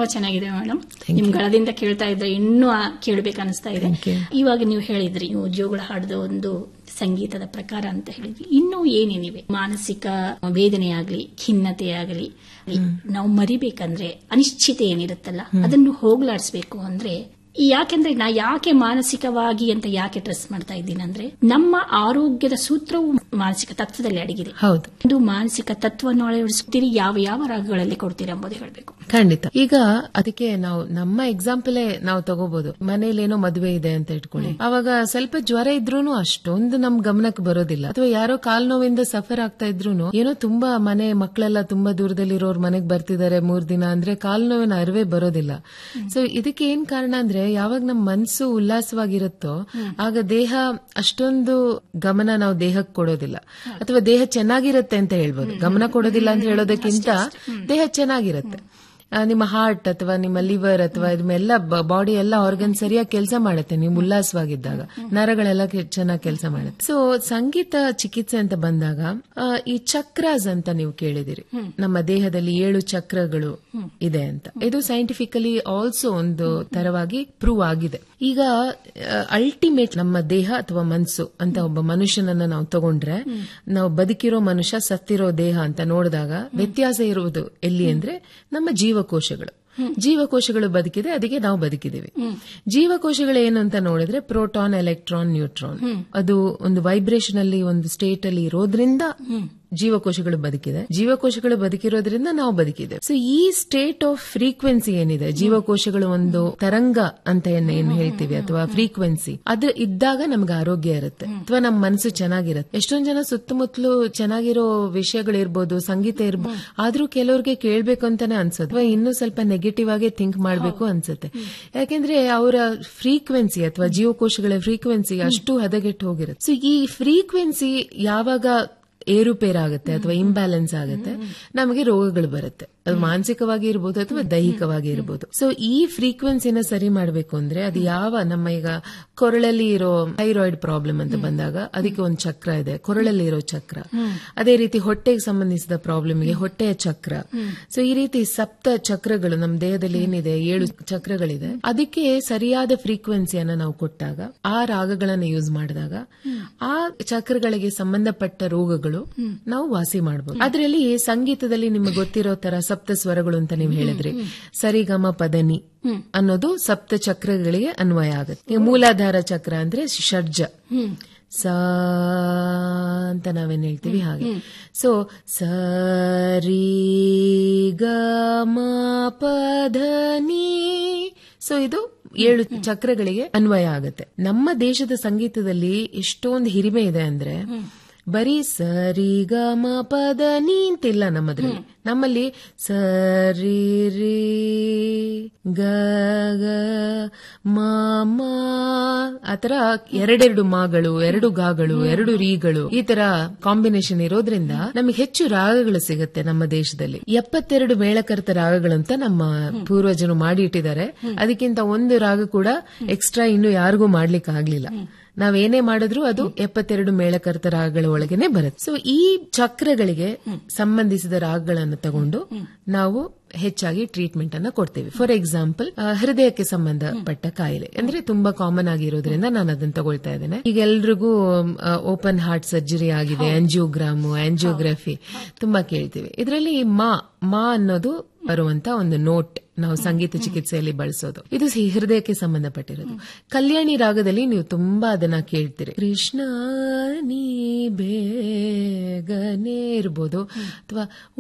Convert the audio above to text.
ತುಂಬಾ ಚೆನ್ನಾಗಿದೆ ಮೇಡಮ್ ನಿಮ್ ಗಳದಿಂದ ಕೇಳ್ತಾ ಇದ್ರೆ ಇನ್ನೂ ಕೇಳಬೇಕು ಅನಿಸ್ತಾ ಇದೆ Thank you. ಇವಾಗ ನೀವು ಹೇಳಿದ್ರಿ ನೀವು ಜೋಗುಳ ಹಾಡಿದ ಒಂದು ಸಂಗೀತದ ಪ್ರಕಾರ ಅಂತ ಹೇಳಿದ್ವಿ ಇನ್ನೂ ಏನೇನಿವೆ ಮಾನಸಿಕ ವೇದನೆ ಆಗ್ಲಿ ಖಿನ್ನತೆ ಆಗಲಿ ನಾವು ಮರಿಬೇಕಂದ್ರೆ ಅನಿಶ್ಚಿತೆ ಏನಿರುತ್ತಲ್ಲ ಅದನ್ನು ಹೋಗ್ಲಾಡಿಸ್ಬೇಕು ಅಂದ್ರೆ ಈ ಯಾಕೆಂದ್ರೆ ನಾ ಯಾಕೆ ಮಾನಸಿಕವಾಗಿ ಅಂತ ಯಾಕೆ ಟ್ರೆಸ್ ಮಾಡ್ತಾ ಇದ್ದೀನಿ ಅಂದ್ರೆ ನಮ್ಮ ಆರೋಗ್ಯದ ಸೂತ್ರವು ಮಾನಸಿಕ ತತ್ವದಲ್ಲಿ ಅಡಗಿದೆ ಹೌದು ಒಂದು ಮಾನಸಿಕ ತತ್ವವನ್ನು ಅಳವಡಿಸುತ್ತೀರಿ ಯಾವ ಯಾವ ರಾಗಗಳಲ್ಲಿ ಕೊಡ್ತೀರಿ ಎಂಬುದು ಹೇಳಬೇಕು ಖಂಡಿತ ಈಗ ಅದಕ್ಕೆ ನಾವು ನಮ್ಮ ಎಕ್ಸಾಂಪಲೇ ನಾವು ತಗೋಬಹುದು ಮನೇಲಿ ಏನೋ ಮದುವೆ ಇದೆ ಅಂತ ಇಟ್ಕೊಳ್ಳಿ ಅವಾಗ ಸ್ವಲ್ಪ ಜ್ವರ ಇದ್ರೂನು ಅಷ್ಟೊಂದು ನಮ್ ಗಮನಕ್ಕೆ ಬರೋದಿಲ್ಲ ಅಥವಾ ಯಾರೋ ಕಾಲ್ ನೋವಿಂದ ಸಫರ್ ಆಗ್ತಾ ಇದ್ರೂನು ಏನೋ ತುಂಬಾ ಮನೆ ಮಕ್ಕಳೆಲ್ಲ ತುಂಬಾ ದೂರದಲ್ಲಿರೋರ್ ಮನೆಗ್ ಬರ್ತಿದ್ದಾರೆ ಮೂರ್ ದಿನ ಅಂದ್ರೆ ಕಾಲ್ ನೋವಿನ ಅರಿವೇ ಬರೋದಿಲ್ಲ ಸೊ ಇದಕ್ಕೆ ಏನ್ ಕಾರಣ ಅಂದ್ರೆ ಯಾವಾಗ ನಮ್ ಮನ್ಸು ಉಲ್ಲಾಸವಾಗಿರುತ್ತೋ ಆಗ ದೇಹ ಅಷ್ಟೊಂದು ಗಮನ ನಾವು ದೇಹಕ್ಕೆ ಕೊಡೋದಿಲ್ಲ ಅಥವಾ ದೇಹ ಚೆನ್ನಾಗಿರುತ್ತೆ ಅಂತ ಹೇಳ್ಬೋದು ಗಮನ ಕೊಡೋದಿಲ್ಲ ಅಂತ ಹೇಳೋದಕ್ಕಿಂತ ದೇಹ ಚೆನ್ನಾಗಿರುತ್ತೆ ಆ, ನಿಮ್ಮ ಹಾರ್ಟ್ ಅಥವಾ ನಿಮ್ಮ ಲಿವರ್ ಅಥವಾ ಇದೆಲ್ಲ ಬಾಡಿ ಎಲ್ಲ ಆರ್ಗನ್ ಸರಿಯಾಗಿ ಕೆಲಸ ಮಾಡುತ್ತೆ ನೀವು ಉಲ್ಲಾಸವಾಗಿದ್ದಾಗ ನರಗಳೆಲ್ಲ ಚೆನ್ನಾಗಿ ಕೆಲಸ ಮಾಡುತ್ತೆ ಸೊ ಸಂಗೀತ ಚಿಕಿತ್ಸೆ ಅಂತ ಬಂದಾಗ ಆ, ಈ ಚಕ್ರಾಸ್ ಅಂತ ನೀವು ಕೇಳಿದಿರಿ ನಮ್ಮ ದೇಹದಲ್ಲಿ ಏಳು ಚಕ್ರಗಳು ಇದೆ ಅಂತ ಇದು ಸೈಂಟಿಫಿಕಲಿ ಆಲ್ಸೋ ಒಂದು ತರವಾಗಿ ಪ್ರೂವ್ ಆಗಿದೆ ಈಗ ಅಲ್ಟಿಮೇಟ್ ನಮ್ಮ ದೇಹ ಅಥವಾ ಮನಸ್ಸು ಅಂತ ಒಬ್ಬ ಮನುಷ್ಯನನ್ನ ನಾವು ತಗೊಂಡ್ರೆ ನಾವು ಬದುಕಿರೋ ಮನುಷ್ಯ ಸತ್ತಿರೋ ದೇಹ ಅಂತ ನೋಡಿದಾಗ ವ್ಯತ್ಯಾಸ ಇರುವುದು ಎಲ್ಲಿ ಅಂದ್ರೆ ನಮ್ಮ ಜೀವಕೋಶಗಳು ಜೀವಕೋಶಗಳು ಬದುಕಿದೆ ಅದಕ್ಕೆ ನಾವು ಬದುಕಿದ್ದೀವಿ ಜೀವಕೋಶಗಳು ಏನು ಅಂತ ನೋಡಿದ್ರೆ ಪ್ರೋಟಾನ್ ಎಲೆಕ್ಟ್ರಾನ್ ನ್ಯೂಟ್ರಾನ್ ಅದು ಒಂದು ವೈಬ್ರೇಷನ್ ಅಲ್ಲಿ ಒಂದು ಸ್ಟೇಟ್ ಅಲ್ಲಿ ಇರೋದ್ರಿಂದ ಜೀವಕೋಶಗಳು ಬದುಕಿದೆ ಜೀವಕೋಶಗಳು ಬದುಕಿರೋದ್ರಿಂದ ನಾವು ಬದುಕಿದೆ ಸೊ ಈ ಸ್ಟೇಟ್ ಆಫ್ ಫ್ರೀಕ್ವೆನ್ಸಿ ಏನಿದೆ ಜೀವಕೋಶಗಳು ಒಂದು ತರಂಗ ಅಂತ ಏನ್ ಏನ್ ಹೇಳ್ತೀವಿ ಅಥವಾ ಫ್ರೀಕ್ವೆನ್ಸಿ ಅದು ಇದ್ದಾಗ ನಮ್ಗೆ ಆರೋಗ್ಯ ಇರುತ್ತೆ ಅಥವಾ ನಮ್ಮ ಮನಸ್ಸು ಚೆನ್ನಾಗಿರುತ್ತೆ ಎಷ್ಟೊಂದ್ ಜನ ಸುತ್ತಮುತ್ತಲು ಚೆನ್ನಾಗಿರೋ ವಿಷಯಗಳಿರ್ಬೋದು ಸಂಗೀತ ಇರ್ಬೋದು ಆದ್ರೂ ಕೆಲವ್ರಿಗೆ ಕೇಳ್ಬೇಕು ಅಂತಾನೆ ಅನ್ಸುತ್ತೆ ಅಥವಾ ಇನ್ನೂ ಸ್ವಲ್ಪ ನೆಗೆಟಿವ್ ಆಗಿ ಥಿಂಕ್ ಮಾಡ್ಬೇಕು ಅನ್ಸುತ್ತೆ ಯಾಕೆಂದ್ರೆ ಅವರ ಫ್ರೀಕ್ವೆನ್ಸಿ ಅಥವಾ ಜೀವಕೋಶಗಳ ಫ್ರೀಕ್ವೆನ್ಸಿ ಅಷ್ಟು ಹದಗೆಟ್ಟು ಹೋಗಿರುತ್ತೆ ಸೊ ಈ ಫ್ರೀಕ್ವೆನ್ಸಿ ಯಾವಾಗ ಏರುಪೇರಾಗುತ್ತೆ ಅಥವಾ ಇಂಬ್ಯಾಲೆನ್ಸ್ ಆಗುತ್ತೆ ನಮಗೆ ರೋಗಗಳು ಬರುತ್ತೆ ಅದು ಮಾನಸಿಕವಾಗಿ ಇರ್ಬೋದು ಅಥವಾ ದೈಹಿಕವಾಗಿ ಇರ್ಬೋದು ಸೊ ಈ ಫ್ರೀಕ್ವೆನ್ಸಿನ ಸರಿ ಮಾಡಬೇಕು ಅಂದ್ರೆ ಅದು ಯಾವ ನಮ್ಮ ಈಗ ಕೊರಳಲ್ಲಿ ಇರೋ ಥೈರಾಯ್ಡ್ ಪ್ರಾಬ್ಲಮ್ ಅಂತ ಬಂದಾಗ ಅದಕ್ಕೆ ಒಂದು ಚಕ್ರ ಇದೆ ಕೊರಳಲ್ಲಿ ಇರೋ ಚಕ್ರ ಅದೇ ರೀತಿ ಹೊಟ್ಟೆಗೆ ಸಂಬಂಧಿಸಿದ ಪ್ರಾಬ್ಲಮ್ಗೆ ಹೊಟ್ಟೆಯ ಚಕ್ರ ಸೊ ಈ ರೀತಿ ಸಪ್ತ ಚಕ್ರಗಳು ನಮ್ಮ ದೇಹದಲ್ಲಿ ಏನಿದೆ ಏಳು ಚಕ್ರಗಳಿದೆ ಅದಕ್ಕೆ ಸರಿಯಾದ ಫ್ರೀಕ್ವೆನ್ಸಿಯನ್ನ ನಾವು ಕೊಟ್ಟಾಗ ಆ ರಾಗಗಳನ್ನ ಯೂಸ್ ಮಾಡಿದಾಗ ಆ ಚಕ್ರಗಳಿಗೆ ಸಂಬಂಧಪಟ್ಟ ರೋಗಗಳು ನಾವು ವಾಸಿ ಮಾಡಬಹುದು ಅದರಲ್ಲಿ ಸಂಗೀತದಲ್ಲಿ ನಿಮಗೆ ಗೊತ್ತಿರೋ ತರ ಸಪ್ತ ಸ್ವರಗಳು ಅಂತ ನೀವು ಹೇಳಿದ್ರಿ ಸರಿಗಮ ಪದನಿ ಅನ್ನೋದು ಸಪ್ತ ಚಕ್ರಗಳಿಗೆ ಅನ್ವಯ ಆಗುತ್ತೆ ಈಗ ಮೂಲಾಧಾರ ಚಕ್ರ ಅಂದ್ರೆ ಷಡ್ಜ ಸ ಅಂತ ನಾವೇನ್ ಹೇಳ್ತೀವಿ ಹಾಗೆ ಸೊ ಸರಿ ಗ ಮ ಪಧನಿ ಸೊ ಇದು ಏಳು ಚಕ್ರಗಳಿಗೆ ಅನ್ವಯ ಆಗುತ್ತೆ ನಮ್ಮ ದೇಶದ ಸಂಗೀತದಲ್ಲಿ ಎಷ್ಟೊಂದು ಹಿರಿಮೆ ಇದೆ ಅಂದ್ರೆ ಬರೀ ಸರಿ ಗ ಮ ಪದ ನೀ ಅಂತಿಲ್ಲ ನಮ್ಮದ್ರಲ್ಲಿ ನಮ್ಮಲ್ಲಿ ಸರಿ ರೀ ಗ ಗ ಮ ಮ ಆತರ ಎರಡೆರಡು ಮಾಗಳು ಎರಡು ಗಾಗಳು ಎರಡು ರೀಗಳು ಈ ತರ ಕಾಂಬಿನೇಷನ್ ಇರೋದ್ರಿಂದ ನಮಗೆ ಹೆಚ್ಚು ರಾಗಗಳು ಸಿಗುತ್ತೆ ನಮ್ಮ ದೇಶದಲ್ಲಿ ಎಪ್ಪತ್ತೆರಡು ಮೇಳಕರ್ತ ರಾಗಗಳಂತ ನಮ್ಮ ಪೂರ್ವಜರು ಮಾಡಿ ಇಟ್ಟಿದ್ದಾರೆ ಅದಕ್ಕಿಂತ ಒಂದು ರಾಗ ಕೂಡ ಎಕ್ಸ್ಟ್ರಾ ಇನ್ನು ಯಾರಿಗೂ ಮಾಡ್ಲಿಕ್ಕೆ ಆಗ್ಲಿಲ್ಲ ನಾವೇನೇ ಮಾಡಿದ್ರು ಅದು ಎಪ್ಪತ್ತೆರಡು ಮೇಳಕರ್ತ ರಾಗಗಳ ಒಳಗೇನೆ ಬರುತ್ತೆ ಸೊ ಈ ಚಕ್ರಗಳಿಗೆ ಸಂಬಂಧಿಸಿದ ರಾಗಗಳನ್ನು ತಗೊಂಡು ನಾವು ಹೆಚ್ಚಾಗಿ ಟ್ರೀಟ್ಮೆಂಟ್ ಅನ್ನ ಕೊಡ್ತೇವೆ ಫಾರ್ ಎಕ್ಸಾಂಪಲ್ ಹೃದಯಕ್ಕೆ ಸಂಬಂಧಪಟ್ಟ ಕಾಯಿಲೆ ಅಂದ್ರೆ ತುಂಬಾ ಕಾಮನ್ ಆಗಿರೋದ್ರಿಂದ ನಾನು ಅದನ್ನ ತಗೊಳ್ತಾ ಇದ್ದೇನೆ ಈಗ ಎಲ್ರಿಗೂ ಓಪನ್ ಹಾರ್ಟ್ ಸರ್ಜರಿ ಆಗಿದೆ ಆಂಜಿಯೋಗ್ರಾಮ್ ಆಂಜಿಯೋಗ್ರಫಿ ತುಂಬಾ ಕೇಳ್ತೀವಿ ಇದರಲ್ಲಿ ಮಾ ಮಾ ಅನ್ನೋದು ಬರುವಂತ ಒಂದು ನೋಟ್ ನಾವು ಸಂಗೀತ ಚಿಕಿತ್ಸೆಯಲ್ಲಿ ಬಳಸೋದು ಇದು ಸಿ- ಹೃದಯಕ್ಕೆ ಸಂಬಂಧಪಟ್ಟಿರೋದು ಕಲ್ಯಾಣಿ ರಾಗದಲ್ಲಿ ನೀವು ತುಂಬಾ ಅದನ್ನ ಕೇಳ್ತೀರಿ ಕೃಷ್ಣ ನೀ ಬೇಗನೆ ಇರ್ಬೋದು ಅಥವಾ